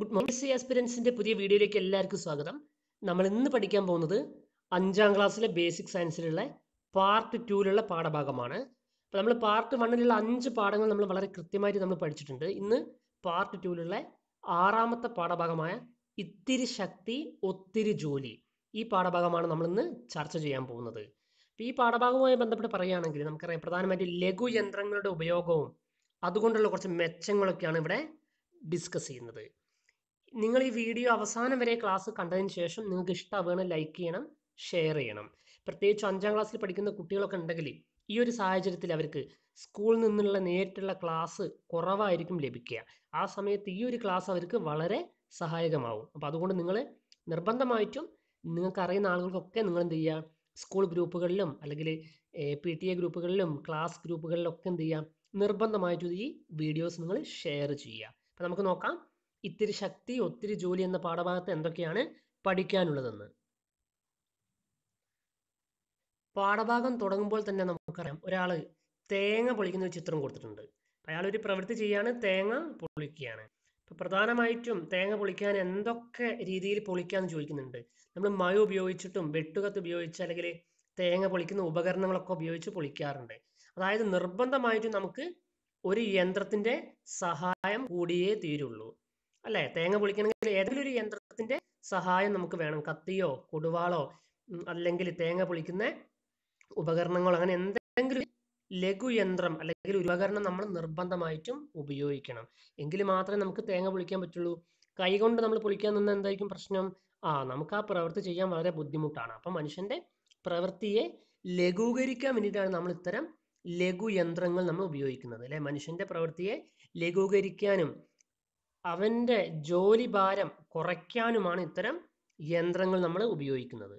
Good morning C ആസ്പിരൻസിന്റെ പുതിയ വീഡിയോയിലേക്ക് എല്ലാവർക്കും സ്വാഗതം നമ്മൾ ഇന്ന് പഠിക്കാൻ പോകുന്നത് അഞ്ചാം ക്ലാസ്സിലെ ബേസിക് സയൻസിലുള്ള പാർട്ട് ടൂവിലുള്ള പാഠഭാഗമാണ് അപ്പോൾ നമ്മൾ പാർട്ട് വണ്ണിലുള്ള അഞ്ച് പാഠങ്ങൾ നമ്മൾ വളരെ കൃത്യമായിട്ട് നമ്മൾ പഠിച്ചിട്ടുണ്ട് ഇന്ന് പാർട്ട് ടൂവിലുള്ള ആറാമത്തെ പാഠഭാഗമായ ഇത്തിരി ശക്തി ഒത്തിരി ജോലി ഈ പാഠഭാഗമാണ് നമ്മൾ ഇന്ന് ചർച്ച ചെയ്യാൻ പോകുന്നത് അപ്പോൾ ഈ പാഠഭാഗവുമായി ബന്ധപ്പെട്ട് പറയുകയാണെങ്കിൽ നമുക്കറിയാം പ്രധാനമായിട്ട് ലഘു യന്ത്രങ്ങളുടെ ഉപയോഗവും അതുകൊണ്ടുള്ള കുറച്ച് മെച്ചങ്ങളൊക്കെയാണ് ഇവിടെ ഡിസ്കസ് ചെയ്യുന്നത് നിങ്ങൾ ഈ വീഡിയോ അവസാനം വരെ ക്ലാസ് കണ്ടതിന് ശേഷം നിങ്ങൾക്ക് ഇഷ്ടമാവുകയാണ് ലൈക്ക് ചെയ്യണം ഷെയർ ചെയ്യണം പ്രത്യേകിച്ച് അഞ്ചാം ക്ലാസ്സിൽ പഠിക്കുന്ന കുട്ടികളൊക്കെ ഉണ്ടെങ്കിൽ ഈ ഒരു സാഹചര്യത്തിൽ അവർക്ക് സ്കൂളിൽ നിന്നുള്ള നേരിട്ടുള്ള ക്ലാസ് കുറവായിരിക്കും ലഭിക്കുക ആ സമയത്ത് ഈ ഒരു ക്ലാസ് അവർക്ക് വളരെ സഹായകമാവും അപ്പോൾ അതുകൊണ്ട് നിങ്ങൾ നിർബന്ധമായിട്ടും നിങ്ങൾക്ക് അറിയുന്ന ആളുകൾക്കൊക്കെ നിങ്ങൾ എന്ത് ചെയ്യുക സ്കൂൾ ഗ്രൂപ്പുകളിലും അല്ലെങ്കിൽ പി ടി എ ഗ്രൂപ്പുകളിലും ക്ലാസ് ഗ്രൂപ്പുകളിലൊക്കെ എന്ത് ചെയ്യുക നിർബന്ധമായിട്ടും ഈ വീഡിയോസ് നിങ്ങൾ ഷെയർ ചെയ്യുക അപ്പോൾ നമുക്ക് നോക്കാം ഇത്തിരി ശക്തി ഒത്തിരി ജോലി എന്ന പാഠഭാഗത്ത് എന്തൊക്കെയാണ് പഠിക്കാനുള്ളതെന്ന് പാഠഭാഗം തുടങ്ങുമ്പോൾ തന്നെ നമുക്കറിയാം ഒരാൾ തേങ്ങ പൊളിക്കുന്ന ഒരു ചിത്രം കൊടുത്തിട്ടുണ്ട് അയാൾ ഒരു പ്രവൃത്തി ചെയ്യാണ് തേങ്ങ പൊളിക്കുകയാണ് ഇപ്പൊ പ്രധാനമായിട്ടും തേങ്ങ പൊളിക്കാൻ എന്തൊക്കെ രീതിയിൽ പൊളിക്കാന്ന് ചോദിക്കുന്നുണ്ട് നമ്മൾ മഴ ഉപയോഗിച്ചിട്ടും വെട്ടുകത്ത് ഉപയോഗിച്ച് അല്ലെങ്കിൽ തേങ്ങ പൊളിക്കുന്ന ഉപകരണങ്ങളൊക്കെ ഉപയോഗിച്ച് പൊളിക്കാറുണ്ട് അതായത് നിർബന്ധമായിട്ടും നമുക്ക് ഒരു യന്ത്രത്തിന്റെ സഹായം കൂടിയേ തീരുള്ളൂ അല്ലെ തേങ്ങ പൊളിക്കണമെങ്കിൽ ഏതെങ്കിലും ഒരു യന്ത്രത്തിന്റെ സഹായം നമുക്ക് വേണം കത്തിയോ കൊടുവാളോ അല്ലെങ്കിൽ തേങ്ങ പൊളിക്കുന്ന ഉപകരണങ്ങളോ അങ്ങനെ എന്തെങ്കിലും ലഘു യന്ത്രം അല്ലെങ്കിൽ ഒരു ഉപകരണം നമ്മൾ നിർബന്ധമായിട്ടും ഉപയോഗിക്കണം എങ്കിൽ മാത്രമേ നമുക്ക് തേങ്ങ പൊളിക്കാൻ പറ്റുള്ളൂ കൈകൊണ്ട് നമ്മൾ പൊളിക്കാൻ നിന്ന എന്തായിരിക്കും പ്രശ്നം ആ നമുക്ക് ആ പ്രവൃത്തി ചെയ്യാൻ വളരെ ബുദ്ധിമുട്ടാണ് അപ്പം മനുഷ്യന്റെ പ്രവൃത്തിയെ ലഘൂകരിക്കാൻ വേണ്ടിയിട്ടാണ് നമ്മൾ ഇത്തരം ലഘു യന്ത്രങ്ങൾ നമ്മൾ ഉപയോഗിക്കുന്നത് അല്ലെ മനുഷ്യന്റെ പ്രവൃത്തിയെ ലഘൂകരിക്കാനും അവന്റെ ജോലി ഭാരം കുറയ്ക്കാനുമാണ് ഇത്തരം യന്ത്രങ്ങൾ നമ്മൾ ഉപയോഗിക്കുന്നത്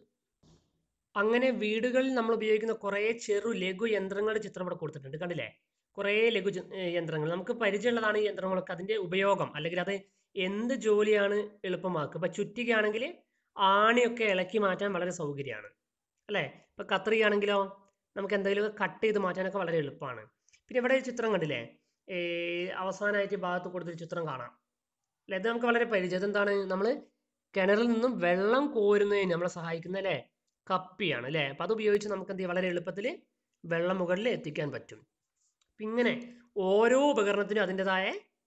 അങ്ങനെ വീടുകളിൽ നമ്മൾ ഉപയോഗിക്കുന്ന കുറേ ചെറു ലഘു യന്ത്രങ്ങളുടെ ചിത്രം ഇവിടെ കൊടുത്തിട്ടുണ്ട് കണ്ടില്ലേ കുറേ ലഘു യന്ത്രങ്ങൾ നമുക്ക് പരിചയമുള്ളതാണ് ഈ യന്ത്രങ്ങളൊക്കെ അതിന്റെ ഉപയോഗം അല്ലെങ്കിൽ അത് എന്ത് ജോലിയാണ് എളുപ്പമാക്കുക ഇപ്പൊ ചുറ്റികയാണെങ്കിൽ ആണിയൊക്കെ ഇളക്കി മാറ്റാൻ വളരെ സൗകര്യമാണ് അല്ലേ ഇപ്പൊ കത്രികയാണെങ്കിലോ നമുക്ക് എന്തെങ്കിലും കട്ട് ചെയ്ത് മാറ്റാനൊക്കെ വളരെ എളുപ്പമാണ് പിന്നെ ഇവിടെ ഒരു ചിത്രം കണ്ടില്ലേ അവസാനമായിട്ട് ഭാഗത്ത് കൊടുത്തൊരു ചിത്രം കാണാം അല്ലെ ഇത് നമുക്ക് വളരെ പരിചയം എന്താണ് നമ്മൾ കിണറിൽ നിന്നും വെള്ളം കോരുന്നതിന് നമ്മളെ സഹായിക്കുന്ന അല്ലേ കപ്പിയാണ് അല്ലേ അപ്പം അത് ഉപയോഗിച്ച് നമുക്ക് എന്ത് ചെയ്യാം വളരെ എളുപ്പത്തിൽ വെള്ളം മുകളിൽ എത്തിക്കാൻ പറ്റും ഇങ്ങനെ ഓരോ ഉപകരണത്തിനും അതിൻ്റെതായ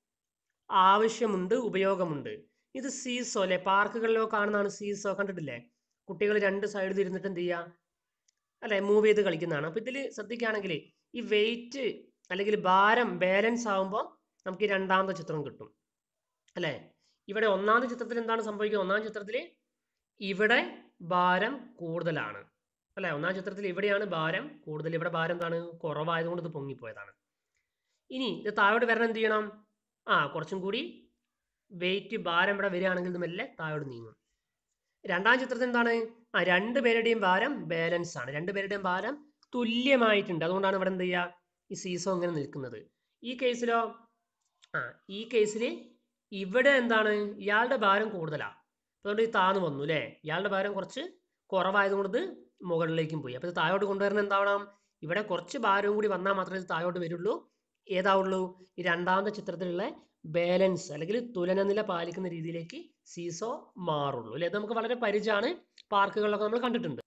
ആവശ്യമുണ്ട് ഉപയോഗമുണ്ട് ഇത് സീസോ അല്ലെ പാർക്കുകളിലോ കാണുന്നതാണ് സീസോ കണ്ടിട്ടില്ലേ കുട്ടികൾ രണ്ട് സൈഡിൽ ഇരുന്നിട്ട് എന്ത് ചെയ്യുക അല്ലെ മൂവ് ചെയ്ത് കളിക്കുന്നതാണ് അപ്പം ഇതിൽ ശ്രദ്ധിക്കുകയാണെങ്കിൽ ഈ വെയിറ്റ് അല്ലെങ്കിൽ ഭാരം ബാലൻസ് ആകുമ്പോൾ നമുക്ക് ഈ രണ്ടാമത്തെ ചിത്രം കിട്ടും അല്ലേ ഇവിടെ ഒന്നാമത്തെ ചിത്രത്തിൽ എന്താണ് സംഭവിക്കുന്നത് ഒന്നാം ചിത്രത്തിൽ ഇവിടെ ഭാരം കൂടുതലാണ് അല്ലെ ഒന്നാം ചിത്രത്തിൽ ഇവിടെയാണ് ഭാരം കൂടുതൽ ഇവിടെ ഭാരം എന്താണ് കുറവായതുകൊണ്ട് ഇത് പൊങ്ങിപ്പോയതാണ് ഇനി ഇത് താഴോട്ട് വരണം എന്ത് ചെയ്യണം ആ കുറച്ചും കൂടി വെയിറ്റ് ഭാരം ഇവിടെ വരികയാണെങ്കിൽ ഇത് മെല്ലെ താഴോട്ട് നീങ്ങും രണ്ടാം ചിത്രത്തിൽ എന്താണ് ആ രണ്ട് പേരുടെയും ഭാരം ബാലൻസ് ആണ് രണ്ട് പേരുടെയും ഭാരം തുല്യമായിട്ടുണ്ട് അതുകൊണ്ടാണ് ഇവിടെ എന്ത് ചെയ്യുക ഈ സീസോ ഇങ്ങനെ നിൽക്കുന്നത് ഈ കേസിലോ ആ ഈ കേസിൽ ഇവിടെ എന്താണ് ഇയാളുടെ ഭാരം കൂടുതലാണ് അതുകൊണ്ട് ഈ താന്ന് വന്നു അല്ലേ ഇയാളുടെ ഭാരം കുറച്ച് കുറവായതുകൊണ്ട് ഇത് മുകളിലേക്കും പോയി അപ്പോൾ ഇത് താഴോട്ട് കൊണ്ടുവരുന്ന എന്താവണം ഇവിടെ കുറച്ച് ഭാരവും കൂടി വന്നാൽ മാത്രമേ ഇത് താഴോട്ട് വരുള്ളൂ ഏതാവുള്ളൂ ഈ രണ്ടാമത്തെ ചിത്രത്തിലുള്ള ബാലൻസ് അല്ലെങ്കിൽ തുലനനില പാലിക്കുന്ന രീതിയിലേക്ക് സീസോ മാറുള്ളൂ അല്ലേ ഇത് നമുക്ക് വളരെ പരിചയമാണ് പാർക്കുകളിലൊക്കെ നമ്മൾ കണ്ടിട്ടുണ്ട്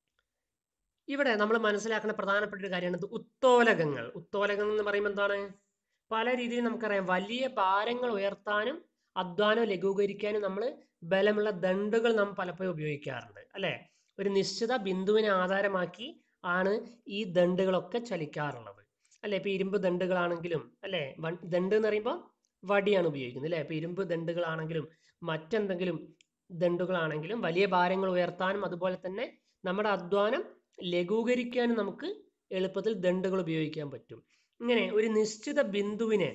ഇവിടെ നമ്മൾ മനസ്സിലാക്കുന്ന പ്രധാനപ്പെട്ട ഒരു കാര്യമാണ് ഇത് ഉത്തോലകങ്ങൾ ഉത്തോലകങ്ങൾ എന്ന് പറയുമ്പോൾ എന്താണ് പല രീതിയിൽ നമുക്കറിയാം വലിയ ഭാരങ്ങൾ ഉയർത്താനും അധ്വാനം ലഘൂകരിക്കാനും നമ്മൾ ബലമുള്ള ദണ്ടുകൾ നാം പലപ്പോഴും ഉപയോഗിക്കാറുണ്ട് അല്ലെ ഒരു നിശ്ചിത ബിന്ദുവിനെ ആധാരമാക്കി ആണ് ഈ ദണ്ടുകളൊക്കെ ചലിക്കാറുള്ളത് അല്ലെ ഇപ്പൊ ഇരുമ്പ് ദണ്ടുകളാണെങ്കിലും അല്ലെ ദണ്ട് എന്ന് പറയുമ്പോൾ വടിയാണ് ഉപയോഗിക്കുന്നത് അല്ലെ ഇപ്പൊ ഇരുമ്പ് ദണ്ടുകളാണെങ്കിലും മറ്റെന്തെങ്കിലും ദണ്ടുകളാണെങ്കിലും വലിയ ഭാരങ്ങൾ ഉയർത്താനും അതുപോലെ തന്നെ നമ്മുടെ അധ്വാനം ലഘൂകരിക്കാനും നമുക്ക് എളുപ്പത്തിൽ ദണ്ടുകൾ ഉപയോഗിക്കാൻ പറ്റും ഇങ്ങനെ ഒരു നിശ്ചിത ബിന്ദുവിനെ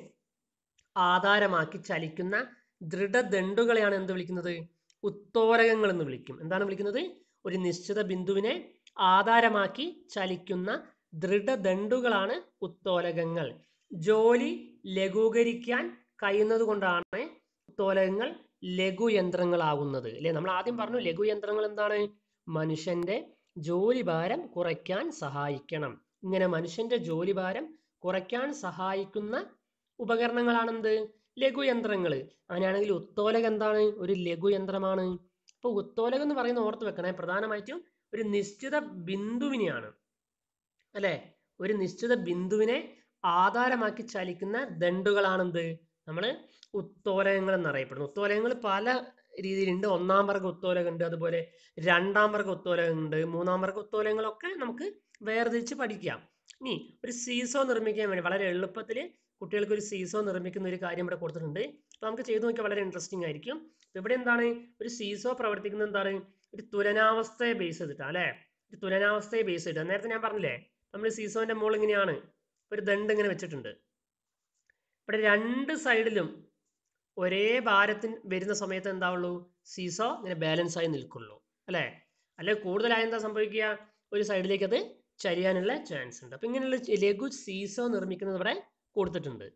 ആധാരമാക്കി ചലിക്കുന്ന ദൃഢദണ്ഡുകളെയാണ് എന്ത് വിളിക്കുന്നത് ഉത്തോരകങ്ങൾ എന്ന് വിളിക്കും എന്താണ് വിളിക്കുന്നത് ഒരു നിശ്ചിത ബിന്ദുവിനെ ആധാരമാക്കി ചലിക്കുന്ന ദൃഢദണ്ഡുകളാണ് ഉത്തോലകങ്ങൾ ജോലി ലഘൂകരിക്കാൻ കഴിയുന്നത് കൊണ്ടാണ് ഉത്തോലകങ്ങൾ ലഘുയന്ത്രങ്ങളാകുന്നത് അല്ലെ നമ്മൾ ആദ്യം പറഞ്ഞു ലഘുയന്ത്രങ്ങൾ എന്താണ് മനുഷ്യന്റെ ജോലി ഭാരം കുറയ്ക്കാൻ സഹായിക്കണം ഇങ്ങനെ മനുഷ്യന്റെ ജോലി ഭാരം കുറയ്ക്കാൻ സഹായിക്കുന്ന ഉപകരണങ്ങളാണെന്ത് ലഘുയന്ത്രങ്ങൾ അങ്ങനെയാണെങ്കിൽ ഉത്തോലകം എന്താണ് ഒരു ലഘുയന്ത്രമാണ് അപ്പോൾ ഉത്തോലകം എന്ന് പറയുന്ന ഓർത്ത് വെക്കണേ പ്രധാനമായിട്ടും ഒരു നിശ്ചിത ബിന്ദുവിനെയാണ് അല്ലെ ഒരു നിശ്ചിത ബിന്ദുവിനെ ആധാരമാക്കി ചലിക്കുന്ന ദണ്ടുകളാണെന്ത് നമ്മൾ ഉത്തോലകങ്ങൾ എന്നറിയപ്പെടുന്നു ഉത്തോലകങ്ങൾ പല രീതിയിലുണ്ട് ഒന്നാം വർഗ ഉത്തോലകം ഉണ്ട് അതുപോലെ രണ്ടാം വർഗ ഉത്തോലകം ഉണ്ട് മൂന്നാം വർഗ ഉത്തോലകങ്ങളൊക്കെ നമുക്ക് വേർതിരിച്ച് പഠിക്കാം ഇനി ഒരു സീസോ നിർമ്മിക്കാൻ വേണ്ടി വളരെ എളുപ്പത്തിൽ കുട്ടികൾക്ക് ഒരു സീസോ നിർമ്മിക്കുന്ന ഒരു കാര്യം ഇവിടെ കൊടുത്തിട്ടുണ്ട് അപ്പോൾ നമുക്ക് ചെയ്തു നോക്കിയാൽ വളരെ ഇൻട്രസ്റ്റിംഗ് ആയിരിക്കും അപ്പോൾ ഇവിടെ എന്താണ് ഒരു സീസോ പ്രവർത്തിക്കുന്നത് എന്താണ് ഒരു തുലനാവസ്ഥയെ ബേസ് ചെയ്തിട്ടാണ് അല്ലേ ഒരു തുലനാവസ്ഥയെ ബേസ് ചെയ്തിട്ട് നേരത്തെ ഞാൻ പറഞ്ഞില്ലേ നമ്മൾ സീസോന്റെ മുകളിൽ ഇങ്ങനെയാണ് ഒരു ദണ്ട് ഇങ്ങനെ വെച്ചിട്ടുണ്ട് ഇവിടെ രണ്ട് സൈഡിലും ഒരേ ഭാരത്തിന് വരുന്ന സമയത്ത് എന്താവുള്ളൂ സീസോ ഇങ്ങനെ ബാലൻസ് ആയി നിൽക്കുള്ളൂ അല്ലേ അല്ലെ കൂടുതലായി എന്താ സംഭവിക്കുക ഒരു സൈഡിലേക്ക് അത് ചരിയാനുള്ള ചാൻസ് ഉണ്ട് അപ്പൊ ഇങ്ങനെയുള്ള ലഘു സീസോ നിർമ്മിക്കുന്നത് ഇവിടെ കൊടുത്തിട്ടുണ്ട്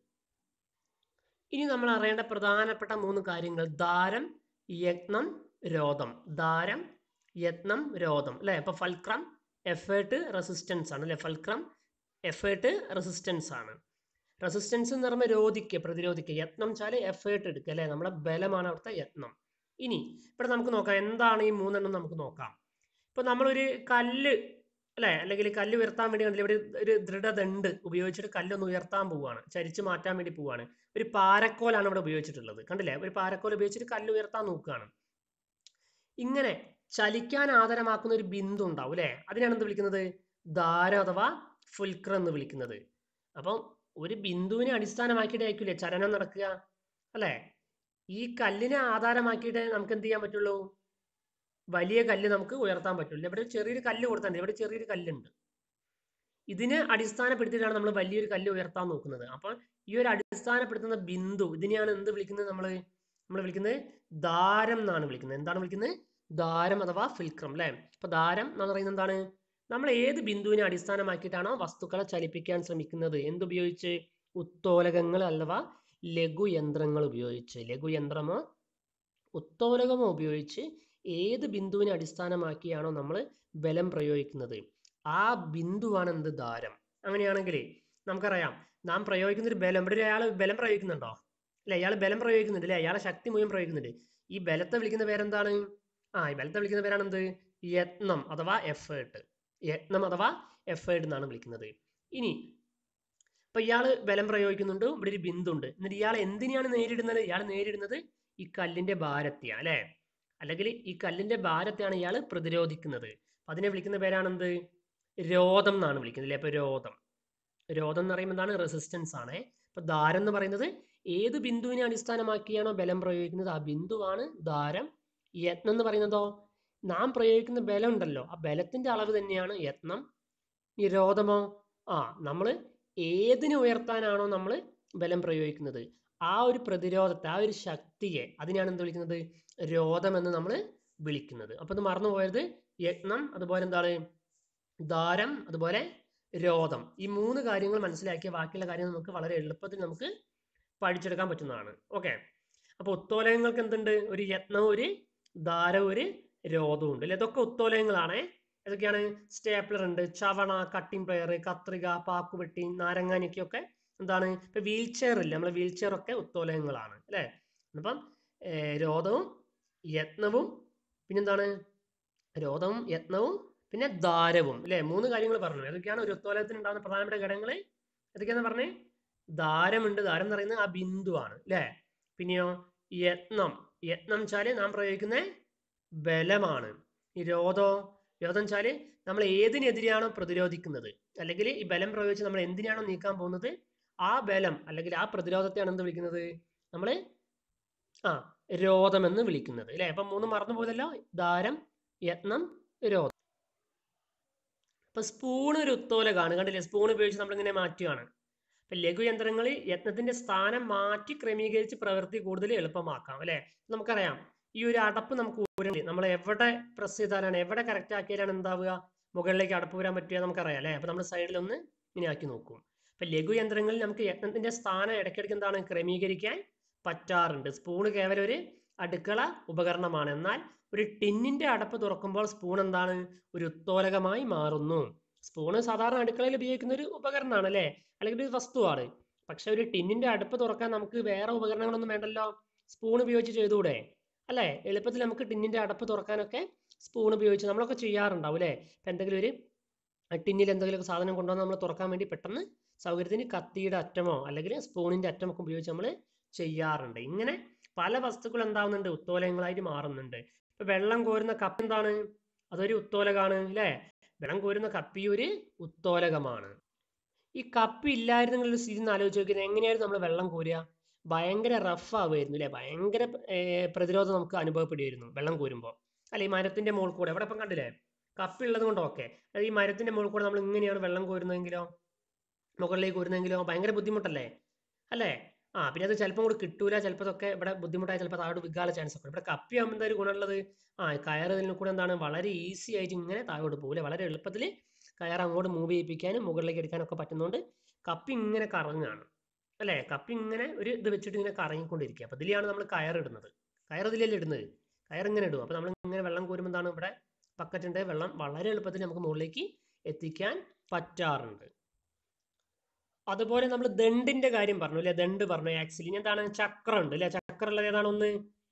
ഇനി നമ്മൾ അറിയേണ്ട പ്രധാനപ്പെട്ട മൂന്ന് കാര്യങ്ങൾ ദാരം യത്നം രോധം ദാരം യത്നം രോധം അല്ലെ അപ്പൊ ഫൽക്രം എഫേർട്ട് റെസിസ്റ്റൻസ് ആണ് അല്ലെ ഫൽക്രം എഫേർട്ട് റെസിസ്റ്റൻസ് ആണ് റെസിസ്റ്റൻസ് എന്ന് പറയുമ്പോൾ രോധിക്കുക പ്രതിരോധിക്കുക യത്നം വെച്ചാൽ എഫേർട്ട് എടുക്കുക അല്ലെ നമ്മുടെ ബലമാണ് അവിടുത്തെ യത്നം ഇനി ഇവിടെ നമുക്ക് നോക്കാം എന്താണ് ഈ മൂന്നെണ്ണം നമുക്ക് നോക്കാം ഇപ്പൊ നമ്മളൊരു കല്ല് അല്ലെ അല്ലെങ്കിൽ കല്ല് ഉയർത്താൻ വേണ്ടി കണ്ടില്ലേ ഇവിടെ ഒരു ദൃഢദണ്ട് ഉപയോഗിച്ചിട്ട് കല്ലൊന്ന് ഉയർത്താൻ പോവുകയാണ് ചരിച്ച് മാറ്റാൻ വേണ്ടി പോവുകയാണ് ഒരു പാരക്കോലാണ് ഇവിടെ ഉപയോഗിച്ചിട്ടുള്ളത് കണ്ടില്ലേ ഒരു പാരക്കോൽ ഉപയോഗിച്ചിട്ട് കല്ല് ഉയർത്താൻ നോക്കുകയാണ് ഇങ്ങനെ ചലിക്കാൻ ആധാരമാക്കുന്ന ഒരു ബിന്ദു ഉണ്ടാവും അല്ലെ അതിനാണ് എന്ത് വിളിക്കുന്നത് ധാരം അഥവാ ഫുൽക്രം എന്ന് വിളിക്കുന്നത് അപ്പം ഒരു ബിന്ദുവിനെ അടിസ്ഥാനമാക്കിയിട്ടായിരിക്കില്ലേ ചലനം നടക്കുക അല്ലെ ഈ കല്ലിനെ ആധാരമാക്കിയിട്ട് നമുക്ക് എന്ത് ചെയ്യാൻ പറ്റുള്ളൂ വലിയ കല്ല് നമുക്ക് ഉയർത്താൻ പറ്റില്ല ഇവിടെ ചെറിയൊരു കല്ല് കൊടുത്തിട്ടുണ്ട് ഇവിടെ ചെറിയൊരു കല്ലുണ്ട് ഇതിനെ അടിസ്ഥാനപ്പെടുത്തിയിട്ടാണ് നമ്മൾ വലിയൊരു കല്ല് ഉയർത്താൻ നോക്കുന്നത് അപ്പോൾ ഈ ഒരു അടിസ്ഥാനപ്പെടുത്തുന്ന ബിന്ദു ഇതിനെയാണ് എന്ത് വിളിക്കുന്നത് നമ്മൾ നമ്മൾ വിളിക്കുന്നത് ദാരം എന്നാണ് വിളിക്കുന്നത് എന്താണ് വിളിക്കുന്നത് ദാരം അഥവാ ഫിൽക്രം അല്ലെ അപ്പൊ ദാരം എന്ന് പറയുന്നത് എന്താണ് നമ്മൾ ഏത് ബിന്ദുവിനെ അടിസ്ഥാനമാക്കിയിട്ടാണോ വസ്തുക്കളെ ചലിപ്പിക്കാൻ ശ്രമിക്കുന്നത് എന്തുപയോഗിച്ച് ഉത്തോലകങ്ങൾ അഥവാ ലഘുയന്ത്രങ്ങൾ ഉപയോഗിച്ച് ലഘുയന്ത്രമോ ഉത്തോലകമോ ഉപയോഗിച്ച് ഏത് ബിന്ദുവിനെ അടിസ്ഥാനമാക്കിയാണോ നമ്മൾ ബലം പ്രയോഗിക്കുന്നത് ആ ബിന്ദുവാണ് എന്ത് ദാരം അങ്ങനെയാണെങ്കിൽ നമുക്കറിയാം നാം പ്രയോഗിക്കുന്ന ഒരു ബലം ഇവിടെ അയാൾ ബലം പ്രയോഗിക്കുന്നുണ്ടോ അല്ലെ അയാൾ ബലം പ്രയോഗിക്കുന്നുണ്ട് അല്ലെ അയാളെ ശക്തി മുഴുവൻ പ്രയോഗിക്കുന്നുണ്ട് ഈ ബലത്തെ വിളിക്കുന്ന പേരെന്താണ് ആ ഈ ബലത്തെ വിളിക്കുന്ന പേരാണ് എന്ത് യത്നം അഥവാ എഫേർട്ട് യത്നം അഥവാ എഫേർട്ട് എന്നാണ് വിളിക്കുന്നത് ഇനി ഇപ്പൊ ഇയാള് ബലം പ്രയോഗിക്കുന്നുണ്ട് ഇവിടെ ഒരു ബിന്ദു ഉണ്ട് എന്നിട്ട് ഇയാൾ എന്തിനെയാണ് നേരിടുന്നത് ഇയാൾ നേരിടുന്നത് ഈ കല്ലിന്റെ ഭാരത്തെയാണ് അല്ലെ അല്ലെങ്കിൽ ഈ കല്ലിന്റെ ഭാരത്തെയാണ് ഇയാൾ പ്രതിരോധിക്കുന്നത് അപ്പൊ അതിനെ വിളിക്കുന്ന പേരാണെന്ത് രോധം എന്നാണ് വിളിക്കുന്നത് അല്ലെ അപ്പൊ രോധം രോധം എന്ന് പറയുമ്പോൾ എന്താണ് റെസിസ്റ്റൻസ് ആണ് അപ്പൊ ദാരം എന്ന് പറയുന്നത് ഏത് ബിന്ദുവിനെ അടിസ്ഥാനമാക്കിയാണോ ബലം പ്രയോഗിക്കുന്നത് ആ ബിന്ദുവാണ് ദാരം യത്നം എന്ന് പറയുന്നതോ നാം പ്രയോഗിക്കുന്ന ബലം ഉണ്ടല്ലോ ആ ബലത്തിന്റെ അളവ് തന്നെയാണ് യത്നം നിരോധമോ ആ നമ്മൾ ഏതിനെ ഉയർത്താനാണോ നമ്മൾ ബലം പ്രയോഗിക്കുന്നത് ആ ഒരു പ്രതിരോധത്തെ ആ ഒരു ശക്തിയെ അതിനെയാണ് എന്ത് വിളിക്കുന്നത് രോധം എന്ന് നമ്മൾ വിളിക്കുന്നത് അപ്പൊ ഇത് മറന്നു പോയത് യത്നം അതുപോലെ എന്താണ് ദാരം അതുപോലെ രോധം ഈ മൂന്ന് കാര്യങ്ങൾ മനസ്സിലാക്കിയ ബാക്കിയുള്ള കാര്യങ്ങൾ നമുക്ക് വളരെ എളുപ്പത്തിൽ നമുക്ക് പഠിച്ചെടുക്കാൻ പറ്റുന്നതാണ് ഓക്കെ അപ്പൊ ഉത്തോലകങ്ങൾക്ക് എന്തുണ്ട് ഒരു യത്നവും ഒരു ദാരവും ഒരു രോധവും ഉണ്ട് അല്ലെ ഇതൊക്കെ ഉത്തോലകങ്ങളാണ് ഏതൊക്കെയാണ് സ്റ്റേപ്ലർ ഉണ്ട് ചവണ കട്ടിംഗ് പ്ലെയർ കത്രിക പാക്കുവെട്ടി നാരങ്ങാനിക്കൊക്കെ എന്താണ് ഇപ്പൊ വീൽ ചെയർ ഇല്ല നമ്മളെ വീൽ ചെയർ ഒക്കെ ഉത്തോലകങ്ങളാണ് അല്ലെ അപ്പം രോധവും യത്നവും പിന്നെന്താണ് രോധവും യത്നവും പിന്നെ ദാരവും അല്ലെ മൂന്ന് കാര്യങ്ങൾ പറഞ്ഞു ഏതൊക്കെയാണ് ഒരു ഉത്തോലകത്തിന് ഉണ്ടാകുന്ന പ്രധാനപ്പെട്ട ഘടകങ്ങൾ ഏതൊക്കെയാന്ന് പറഞ്ഞേ ദാരമുണ്ട് ദാരം എന്ന് പറയുന്നത് ആ ബിന്ദുവാണ് അല്ലെ പിന്നെയോ യത്നം യത്നം വെച്ചാല് നാം പ്രയോഗിക്കുന്ന ബലമാണ് ഈ രോധോ രോധം വെച്ചാല് നമ്മൾ ഏതിനെതിരെയാണോ പ്രതിരോധിക്കുന്നത് അല്ലെങ്കിൽ ഈ ബലം പ്രയോഗിച്ച് നമ്മൾ എന്തിനാണോ നീക്കാൻ പോകുന്നത് ആ ബലം അല്ലെങ്കിൽ ആ പ്രതിരോധത്തെയാണ് എന്ത് വിളിക്കുന്നത് നമ്മൾ ആ രോധം എന്ന് വിളിക്കുന്നത് അല്ലെ അപ്പൊ മൂന്ന് മറന്നു പോയതല്ലോ ദാരം യത്നം രോധം അപ്പൊ സ്പൂൺ ഒരു ഉത്തോലകാണ് കണ്ടില്ലേ സ്പൂൺ ഉപയോഗിച്ച് നമ്മൾ ഇങ്ങനെ മാറ്റുകയാണ് അപ്പൊ ലഘുയന്ത്രങ്ങളിൽ യത്നത്തിന്റെ സ്ഥാനം മാറ്റി ക്രമീകരിച്ച് പ്രവൃത്തി കൂടുതൽ എളുപ്പമാക്കാം അല്ലെ നമുക്കറിയാം ഈ ഒരു അടപ്പ് നമുക്ക് ഊരണ്ടി നമ്മൾ എവിടെ പ്രസ് ചെയ്താലാണ് എവിടെ കറക്റ്റ് ആക്കിയാലാണ് എന്താവുക മുകളിലേക്ക് അടപ്പ് വരാൻ പറ്റുക നമുക്കറിയാം അല്ലെ അപ്പൊ നമ്മൾ സൈഡിൽ ഒന്ന് ഇങ്ങനെ ആക്കി നോക്കും അപ്പൊ ലഘുയന്ത്രങ്ങളിൽ നമുക്ക് യത്നത്തിന്റെ സ്ഥാനം ഇടയ്ക്കിടയ്ക്ക് എന്താണ് ക്രമീകരിക്കാൻ പറ്റാറുണ്ട് സ്പൂണ് കേവലം ഒരു അടുക്കള ഉപകരണമാണ് എന്നാൽ ഒരു ടിന്നിന്റെ അടപ്പ് തുറക്കുമ്പോൾ സ്പൂൺ എന്താണ് ഒരു ഉത്തോലകമായി മാറുന്നു സ്പൂണ് സാധാരണ അടുക്കളയിൽ ഉപയോഗിക്കുന്ന ഒരു ഉപകരണമാണ് അല്ലെ അല്ലെങ്കിൽ ഒരു വസ്തുവാണ് പക്ഷെ ഒരു ടിന്നിന്റെ അടുപ്പ് തുറക്കാൻ നമുക്ക് വേറെ ഉപകരണങ്ങളൊന്നും വേണ്ടല്ലോ സ്പൂൺ ഉപയോഗിച്ച് ചെയ്തുകൂടെ അല്ലേ എളുപ്പത്തിൽ നമുക്ക് ടിന്നിന്റെ അടപ്പ് തുറക്കാനൊക്കെ സ്പൂൺ ഉപയോഗിച്ച് നമ്മളൊക്കെ ചെയ്യാറുണ്ടാവും അല്ലേ ഇപ്പം എന്തെങ്കിലും ഒരു ടിന്നിൽ എന്തെങ്കിലും സാധനം കൊണ്ടുവന്ന് നമ്മൾ തുറക്കാൻ വേണ്ടി പെട്ടെന്ന് സൗകര്യത്തിന് കത്തിയുടെ അറ്റമോ അല്ലെങ്കിൽ സ്പൂണിന്റെ അറ്റമൊക്കെ ഉപയോഗിച്ച് നമ്മൾ ചെയ്യാറുണ്ട് ഇങ്ങനെ പല വസ്തുക്കൾ എന്താവുന്നുണ്ട് ഉത്തോലകങ്ങളായിട്ട് മാറുന്നുണ്ട് ഇപ്പൊ വെള്ളം കോരുന്ന കപ്പ് എന്താണ് അതൊരു ഉത്തോലകാണ് അല്ലേ വെള്ളം കോരുന്ന കപ്പി ഒരു ഉത്തോലകമാണ് ഈ കപ്പ് ഇല്ലായിരുന്നെങ്കിൽ ഒരു സ്ഥിതി ഒന്ന് ആലോചിച്ച് നോക്കിയത് എങ്ങനെയായിരുന്നു നമ്മൾ വെള്ളം കോരുക ഭയങ്കര റഫ് ആവുമായിരുന്നു അല്ലേ ഭയങ്കര ഏർ, പ്രതിരോധം നമുക്ക് അനുഭവപ്പെടുമായിരുന്നു വെള്ളം കോരുമ്പോൾ അല്ല ഈ മരത്തിന്റെ മുകളിൽ കൂടെ ഇവിടെ ഇപ്പം കണ്ടില്ലേ കപ്പ് ഉള്ളത് കൊണ്ട് ഓക്കെ ഈ മരത്തിന്റെ മുകളിൽ കൂടെ നമ്മൾ ഇങ്ങനെയാണ് വെള്ളം കോരുന്നതെങ്കിലോ മുകളിലേക്ക് കോരുന്നതെങ്കിലോ ഭയങ്കര ബുദ്ധിമുട്ടല്ലേ അല്ലേ ആ പിന്നെ അത് ചിലപ്പോൾ കൂടെ കിട്ടൂല ചിലപ്പോൾ അതൊക്കെ ഇവിടെ ബുദ്ധിമുട്ടായി ചിലപ്പോൾ താഴോട്ട് വിൽക്കാനുള്ള ചാൻസ് ഒക്കെ ഉണ്ട്. ഇവിടെ കപ്പി ആകുമ്പോൾ എന്താ ഒരു ഗുണമുള്ളത് ആ കയറ് ഇതിൽ കൂടെ എന്താണ് വളരെ ഈസി ആയിട്ട് ഇങ്ങനെ താഴോട്ട് പോകില്ല വളരെ എളുപ്പത്തിൽ കയർ അങ്ങോട്ട് മൂവ് ചെയ്യിപ്പിക്കാനും മുകളിലേക്ക് എടുക്കാനൊക്കെ പറ്റുന്നതുകൊണ്ട് കപ്പി ഇങ്ങനെ കറങ്ങാണ് അല്ലേ കപ്പി ഇങ്ങനെ ഒരു ഇത് വെച്ചിട്ട് ഇങ്ങനെ കറങ്ങിക്കൊണ്ടിരിക്കുക അപ്പോൾ ഇതിലാണ് നമ്മൾ കയറിടുന്നത് കയർ ഇതിലല്ലേ ഇടുന്നത് കയർ ഇങ്ങനെ ഇടും അപ്പോൾ നമ്മൾ ഇങ്ങനെ വെള്ളം കോരുമ്പോൾ എന്താണ് ഇവിടെ ബക്കറ്റിൻ്റെ വെള്ളം വളരെ എളുപ്പത്തിൽ നമുക്ക് മുകളിലേക്ക് എത്തിക്കാൻ പറ്റാറുണ്ട് അതുപോലെ നമ്മൾ ദണ്ടിന്റെ കാര്യം പറഞ്ഞു അല്ലെ ദണ്ട് പറഞ്ഞു ആക്സിലി എന്താണ് ചക്രം ഉണ്ട് അല്ലെ ചക്രം ഉള്ളത് ഏതാണ് ഒന്ന്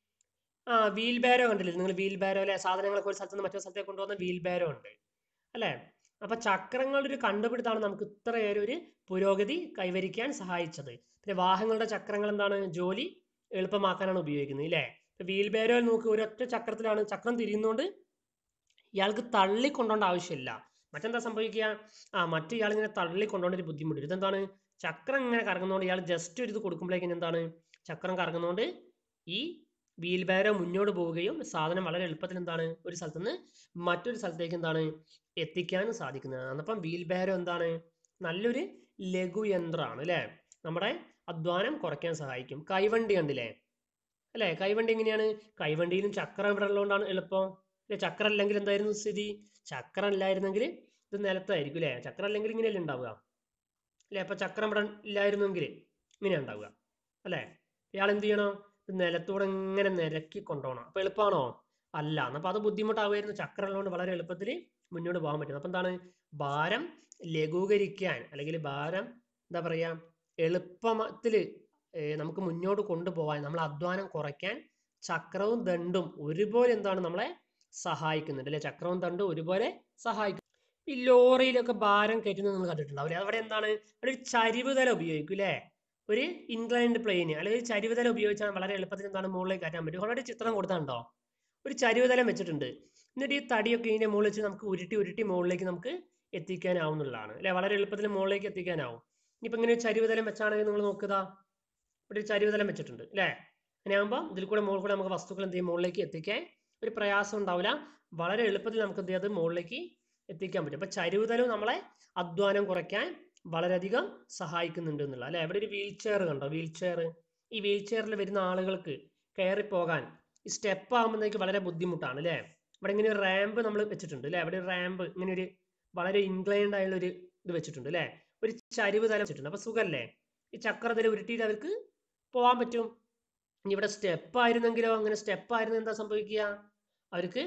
ആ വീൽ ബാരോ കണ്ടില്ലേ നിങ്ങൾ വീൽ ബാരോ അല്ലെ സാധനങ്ങളൊക്കെ ഒരു സ്ഥലത്ത് നിന്ന് മറ്റൊരു സ്ഥലത്തേക്ക് കൊണ്ടുപോകുന്ന വീൽ ബാരോ ഉണ്ട് അല്ലേ അപ്പൊ ചക്രങ്ങളുടെ ഒരു കണ്ടുപിടുത്താണ് നമുക്ക് ഇത്രയേറെ ഒരു പുരോഗതി കൈവരിക്കാൻ സഹായിച്ചത് പിന്നെ വാഹനങ്ങളുടെ ചക്രങ്ങൾ എന്താണ് ജോലി എളുപ്പമാക്കാനാണ് ഉപയോഗിക്കുന്നത് ഇല്ലേ ഇപ്പൊ വീൽ ബാരോയിൽ നോക്ക് ഒരൊറ്റ ചക്രത്തിലാണ് ചക്രം തിരിയുന്നതുകൊണ്ട് ഇയാൾക്ക് തള്ളി കൊണ്ടോണ്ട ആവശ്യമില്ല മറ്റെന്താ സംഭവിക്കുക ആ മറ്റു ഇയാൾ ഇങ്ങനെ തള്ളി കൊണ്ടുപോകേണ്ട ഒരു ബുദ്ധിമുട്ട് വരും. ഇതെന്താണ് ചക്രം ഇങ്ങനെ കറങ്ങുന്നതുകൊണ്ട് ഇയാൾ ജസ്റ്റ് ഒരു ഇത് കൊടുക്കുമ്പോഴേക്കും എന്താണ് ചക്രം കറങ്ങുന്നതുകൊണ്ട് ഈ വീൽ ബാരോ മുന്നോട്ട് പോവുകയും സാധനം വളരെ എളുപ്പത്തിൽ എന്താണ് ഒരു സ്ഥലത്ത് നിന്ന് മറ്റൊരു സ്ഥലത്തേക്ക് എന്താണ് എത്തിക്കാനും സാധിക്കുന്നതാണ് അപ്പം വീൽ ബാരോ എന്താണ് നല്ലൊരു ലഘു യന്ത്രമാണ് അല്ലേ നമ്മുടെ അധ്വാനം കുറയ്ക്കാൻ സഹായിക്കും കൈവണ്ടി കണ്ടില്ലേ അല്ലേ കൈവണ്ടി എങ്ങനെയാണ് കൈവണ്ടിയിലും ചക്രം ഇവിടെ ഉള്ളതുകൊണ്ടാണ് എളുപ്പം അല്ലെ ചക്രം അല്ലെങ്കിൽ എന്തായിരുന്നു സ്ഥിതി ചക്രം ഇല്ലായിരുന്നെങ്കിൽ ഇത് നിലത്തായിരിക്കും അല്ലേ ചക്രം അല്ലെങ്കിൽ ഇങ്ങനെയല്ലേ ഉണ്ടാവുക അല്ലേ അപ്പൊ ചക്രം ഇവിടെ ഇല്ലായിരുന്നെങ്കിൽ ഇങ്ങനെയാ ഉണ്ടാവുക അല്ലേ ഇയാൾ എന്ത് ചെയ്യണം ഇത് നിലത്തൂടെ ഇങ്ങനെ നിരക്കി കൊണ്ടുപോകണം അപ്പൊ എളുപ്പമാണോ അല്ല അപ്പൊ അത് ബുദ്ധിമുട്ടാവുമായിരുന്നു ചക്രം ഉള്ളതുകൊണ്ട് വളരെ എളുപ്പത്തിൽ മുന്നോട്ട് പോകാൻ പറ്റും അപ്പൊ എന്താണ് ഭാരം ലഘൂകരിക്കാൻ അല്ലെങ്കിൽ ഭാരം എന്താ പറയാ എളുപ്പത്തിൽ നമുക്ക് മുന്നോട്ട് കൊണ്ടുപോകാൻ നമ്മൾ അധ്വാനം കുറയ്ക്കാൻ ചക്രവും ദണ്ടും ഒരുപോലെ എന്താണ് നമ്മളെ സഹായിക്കുന്നുണ്ട് അല്ലെ ചക്രവും ദണ്ടും ഒരുപോലെ സഹായിക്കും ഈ ലോറിയിലൊക്കെ ഭാരം കയറ്റുന്നത് നിങ്ങൾ കണ്ടിട്ടുണ്ടാവില്ലേ അവിടെ എന്താണ് അവിടെ ഒരു ചരിവ് തല ഉപയോഗിക്കും അല്ലേ ഒരു ഇൻക്ലൈൻഡ് പ്ലെയിൻ അല്ലെങ്കിൽ ഒരു ചരിവ് തല ഉപയോഗിച്ചാൽ വളരെ എളുപ്പത്തിൽ എന്താണ് മുകളിലേക്ക് കയറ്റാൻ പറ്റും അവിടെ ഒരു ചിത്രം കൊടുത്താണ്ടോ ഒരു ചരിവ് തലം വെച്ചിട്ടുണ്ട് എന്നിട്ട് ഈ തടിയൊക്കെ ഇതിന്റെ മുകളിൽ വെച്ച് നമുക്ക് ഉരുട്ടി ഉരുട്ടി മുകളിലേക്ക് നമുക്ക് എത്തിക്കാനാവുന്നുള്ളതാണ് അല്ലെ വളരെ എളുപ്പത്തിൽ മുകളിലേക്ക് എത്തിക്കാനാവും ഇനിയിപ്പോ ഇങ്ങനെ ഒരു ചരിവ് തലം വെച്ചാണെങ്കിൽ നിങ്ങൾ നോക്കുക ഇവിടെ ഒരു ചരിവ് തലം വെച്ചിട്ടുണ്ട് അല്ലേ അങ്ങനെ ആകുമ്പോൾ ഇതിൽ കൂടെ മുകളിൽ കൂടെ നമുക്ക് വസ്തുക്കൾ എന്ത് ചെയ്യും മുകളിലേക്ക് എത്തിക്കാൻ ഒരു പ്രയാസം ഉണ്ടാവില്ല വളരെ എളുപ്പത്തിൽ നമുക്ക് എന്ത് ചെയ്യാം അത് മുകളിലേക്ക് എത്തിക്കാൻ പറ്റും അപ്പൊ ചരിവുതലം നമ്മളെ അധ്വാനം കുറയ്ക്കാൻ വളരെയധികം സഹായിക്കുന്നുണ്ട് എന്നുള്ള അല്ലെ ഇവിടെ ഒരു വീൽ ചെയർ കണ്ടോ വീൽ ചെയർ ഈ വീൽ ചെയറിൽ വരുന്ന ആളുകൾക്ക് കയറി പോകാൻ ഈ സ്റ്റെപ്പ് ആകുമ്പോഴേക്ക് വളരെ ബുദ്ധിമുട്ടാണ് അല്ലേ ഇവിടെ ഇങ്ങനെ ഒരു റാമ്പ് നമ്മൾ വെച്ചിട്ടുണ്ട് അല്ലേ ഇവിടെ ഒരു റാമ്പ് ഇങ്ങനെ ഒരു വളരെ ഇൻക്ലൈൻഡ് ആയുള്ള ഒരു ഇത് വെച്ചിട്ടുണ്ട് അല്ലേ ഒരു ചരിവ് തലം വെച്ചിട്ടുണ്ട് അപ്പൊ സുഖല്ലേ ഈ ചക്രത്തിൽ ഉരുട്ടിയിട്ട് അവർക്ക് പോകാൻ പറ്റും ഇനി ഇവിടെ സ്റ്റെപ്പ് ആയിരുന്നെങ്കിലോ അങ്ങനെ സ്റ്റെപ്പ് ആയിരുന്നു എന്താ സംഭവിക്കുക അവർക്ക്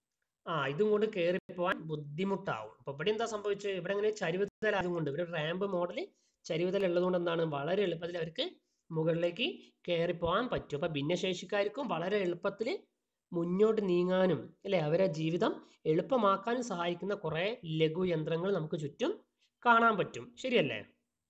ആ ഇതും കൊണ്ട് കയറി പോകാൻ ബുദ്ധിമുട്ടാവും അപ്പൊ ഇവിടെ എന്താ സംഭവിച്ചത് ഇവിടെ ഇങ്ങനെ ചരിവുതല ആയതുകൊണ്ട് ഇവിടെ റാമ്പ് മോഡൽ ചരിവുതല ഉള്ളതുകൊണ്ട് എന്താണ് വളരെ എളുപ്പത്തിൽ അവർക്ക് മുകളിലേക്ക് കയറി പോകാൻ പറ്റും അപ്പൊ ഭിന്നശേഷിക്കാർക്കും വളരെ എളുപ്പത്തിൽ മുന്നോട്ട് നീങ്ങാനും അല്ലെ അവരെ ജീവിതം എളുപ്പമാക്കാനും സഹായിക്കുന്ന കുറെ ലഘു യന്ത്രങ്ങൾ നമുക്ക് ചുറ്റും കാണാൻ പറ്റും ശരിയല്ലേ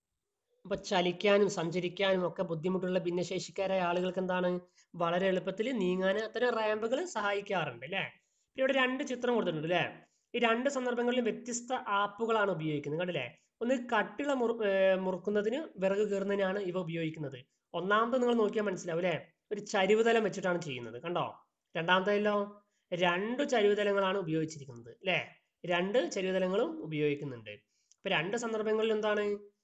അപ്പൊ ചലിക്കാനും സഞ്ചരിക്കാനും ഒക്കെ ബുദ്ധിമുട്ടുള്ള ഭിന്നശേഷിക്കാരായ ആളുകൾക്ക് എന്താണ് വളരെ എളുപ്പത്തിൽ നീങ്ങാൻ അത്തരം റാമ്പുകൾ സഹായിക്കാറുണ്ട് അല്ലേ പിന്നെ ഇവിടെ രണ്ട് ചിത്രം കൊടുത്തിട്ടുണ്ട് അല്ലേ ഈ രണ്ട് സന്ദർഭങ്ങളിലും വ്യത്യസ്ത ആപ്പുകളാണ് ഉപയോഗിക്കുന്നത് കണ്ടില്ലേ ഒന്ന് കട്ടിള മുറു ഏർ മുറുക്കുന്നതിന് വിറക് കീറുന്നതിനാണ് ഇവ ഉപയോഗിക്കുന്നത് ഒന്നാമത്തെ നിങ്ങൾ നോക്കിയാൽ മനസ്സിലാവും അല്ലേ ഒരു ചരിവുതലം വെച്ചിട്ടാണ് ചെയ്യുന്നത് കണ്ടോ രണ്ടാമത്തേലോ രണ്ട് ചരിവുതലങ്ങളാണ് ഉപയോഗിച്ചിരിക്കുന്നത് അല്ലേ രണ്ട് ചരിവുതലങ്ങളും ഉപയോഗിക്കുന്നുണ്ട് ഇപ്പൊ രണ്ട് സന്ദർഭങ്ങളിൽ എന്താണ്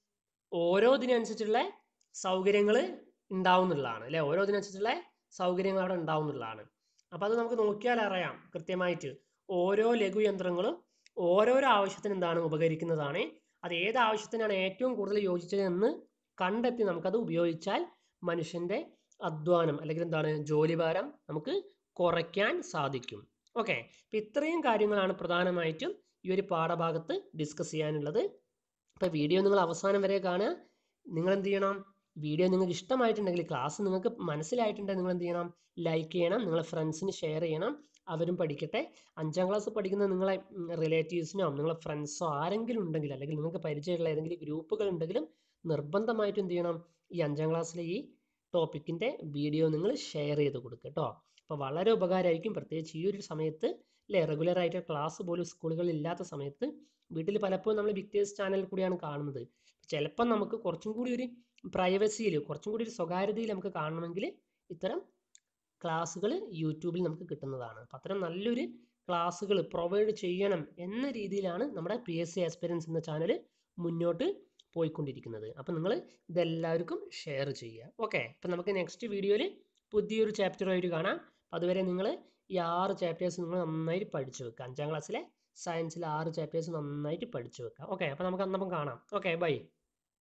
ഓരോ ഇതിനനുസരിച്ചുള്ള സൗകര്യങ്ങൾ ഉണ്ടാവുന്നുള്ളതാണ് അല്ലെ ഓരോ ഇതിനനുസരിച്ചുള്ള സൗകര്യങ്ങൾ അവിടെ ഉണ്ടാവുന്നുള്ളതാണ് അപ്പൊ അത് നമുക്ക് നോക്കിയാൽ അറിയാം കൃത്യമായിട്ട് ഓരോ ലഘുയന്ത്രങ്ങളും ഓരോരോ ആവശ്യത്തിന് എന്താണ് ഉപകരിക്കുന്നതാണ് അത് ഏത് ആവശ്യത്തിനാണ് ഏറ്റവും കൂടുതൽ യോജിച്ചത് എന്ന് കണ്ടെത്തി നമുക്കത് ഉപയോഗിച്ചാൽ മനുഷ്യന്റെ അധ്വാനം അല്ലെങ്കിൽ എന്താണ് ജോലിഭാരം നമുക്ക് കുറയ്ക്കാൻ സാധിക്കും ഓക്കെ അപ്പൊ ഇത്രയും കാര്യങ്ങളാണ് പ്രധാനമായിട്ടും ഈ ഒരു പാഠഭാഗത്ത് ഡിസ്കസ് ചെയ്യാനുള്ളത് അപ്പോൾ വീഡിയോ നിങ്ങൾ അവസാനം വരെ കാണുക നിങ്ങൾ എന്ത് ചെയ്യണം വീഡിയോ നിങ്ങൾക്ക് ഇഷ്ടമായിട്ടുണ്ടെങ്കിൽ ക്ലാസ് നിങ്ങൾക്ക് മനസ്സിലായിട്ടുണ്ടെങ്കിൽ നിങ്ങൾ എന്ത് ചെയ്യണം ലൈക്ക് ചെയ്യണം നിങ്ങളെ ഫ്രണ്ട്സിന് ഷെയർ ചെയ്യണം അവരും പഠിക്കട്ടെ അഞ്ചാം ക്ലാസ് പഠിക്കുന്ന നിങ്ങളെ റിലേറ്റീവ്സിനോ നിങ്ങളെ ഫ്രണ്ട്സോ ആരെങ്കിലും ഉണ്ടെങ്കിൽ അല്ലെങ്കിൽ നിങ്ങൾക്ക് പരിചയമുള്ള ഏതെങ്കിലും ഗ്രൂപ്പുകൾ ഉണ്ടെങ്കിലും നിർബന്ധമായിട്ടും എന്ത് ചെയ്യണം ഈ അഞ്ചാം ക്ലാസ്സിലെ ഈ ടോപ്പിക്കിൻ്റെ വീഡിയോ നിങ്ങൾ ഷെയർ ചെയ്ത് കൊടുക്കുക കേട്ടോ അപ്പോൾ വളരെ ഉപകാരമായിരിക്കും പ്രത്യേകിച്ച് ഈ ഒരു സമയത്ത് അല്ലേ റെഗുലർ ആയിട്ട് ക്ലാസ് പോലും സ്കൂളുകളിൽ ഇല്ലാത്ത സമയത്ത് വീട്ടിൽ പലപ്പോഴും നമ്മൾ വിക്ടേഴ്സ് ചാനലിൽ കൂടിയാണ് കാണുന്നത് ചിലപ്പം നമുക്ക് കുറച്ചും കൂടി ഒരു പ്രൈവസിയിൽ കുറച്ചും കൂടി ഒരു സ്വകാര്യതയിൽ നമുക്ക് കാണണമെങ്കിൽ ഇത്തരം ക്ലാസ്സുകൾ യൂട്യൂബിൽ നമുക്ക് കിട്ടുന്നതാണ് അപ്പം അത്തരം നല്ലൊരു ക്ലാസ്സുകൾ പ്രൊവൈഡ് ചെയ്യണം എന്ന രീതിയിലാണ് നമ്മുടെ പി എസ് സി എക്സ്പീരിയൻസ് എന്ന ചാനൽ മുന്നോട്ട് പോയിക്കൊണ്ടിരിക്കുന്നത് അപ്പം നിങ്ങൾ ഇതെല്ലാവർക്കും ഷെയർ ചെയ്യുക ഓക്കെ അപ്പം നമുക്ക് നെക്സ്റ്റ് വീഡിയോയിൽ പുതിയൊരു ചാപ്റ്ററായിട്ട് കാണാം അപ്പം അതുവരെ നിങ്ങൾ ഈ ആറ് ചാപ്റ്റേഴ്സ് നിങ്ങൾ നന്നായിട്ട് പഠിച്ചു വെക്കുക അഞ്ചാം ക്ലാസ്സിലെ സയൻസിലെ ആറ് ചാപ്റ്റേഴ്സ് നന്നായിട്ട് പഠിച്ചു വെക്കുക ഓക്കെ അപ്പം നമുക്ക് അന്നപ്പം കാണാം ഓക്കെ ബൈ